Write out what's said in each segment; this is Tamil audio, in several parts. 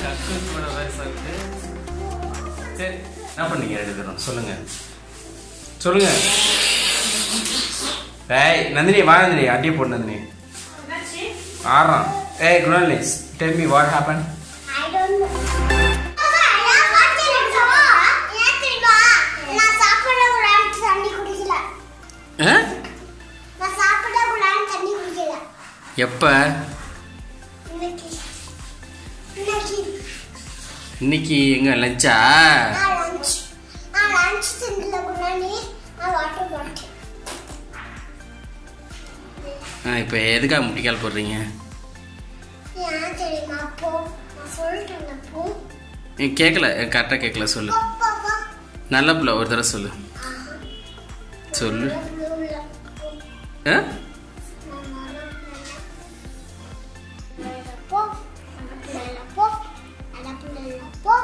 கக்கூஸ் கூட பேசுறது சரி என்ன பண்ணீங்க ரெண்டு பேரும் சொல்லுங்க சொல்லுங்க ஏய் நந்தினி வா நந்தினி அடி போடு நந்தினி ஆறாம் ஏய் குணாலிஸ் tell me what happen I don't know. நான் வார்த்தையில இருக்கவா? ஏன் தெரியுமா? நான் சாப்பிட கூடாதுன்னு தண்ணி குடிக்கல. நான் சாப்பிட கூடாதுன்னு தண்ணி குடிக்கல. எப்போ இன்னைக்கு. இன்னைக்கு இன்னைக்கு எங்க லஞ்சா நான் lunch. நான் lunch தின்னல முன்னாடி நான் water bottle. இப்போ எதுக்காக முட்டிக்கால் போடுறீங்க ஏன் தெரியுமா? போ. நான் சொல்லிட்டேன்ல, போ. நீ கேட்கல கரெக்டாக கேட்கல சொல்லு போ, போ, போ. நல்ல பிள்ளை ஒரு தடவை சொல்லு ஆஹா. சொல்லு நான் blue-ல. போ. ஆ? நான் வரல. போ. அந்த பிள்ளைல போ. அந்த பிள்ளைல போ.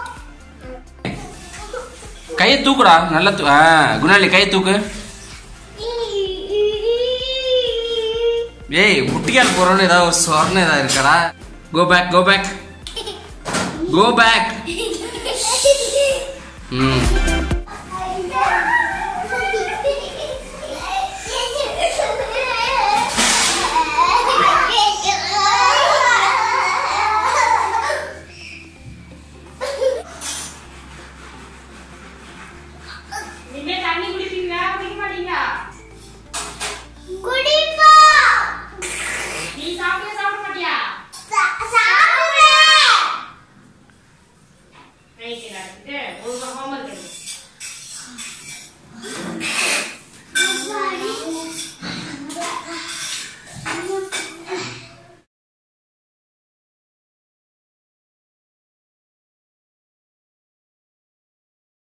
கையை தூக்குடா நல்லா தூ ஆ குணாலி கையை தூக்கு ஏய் முட்டிக்கால் போறோன்னு ஏதாவது ஒரு சொர்ணம் ஏதாவது இருக்கடா go back go back go back ம்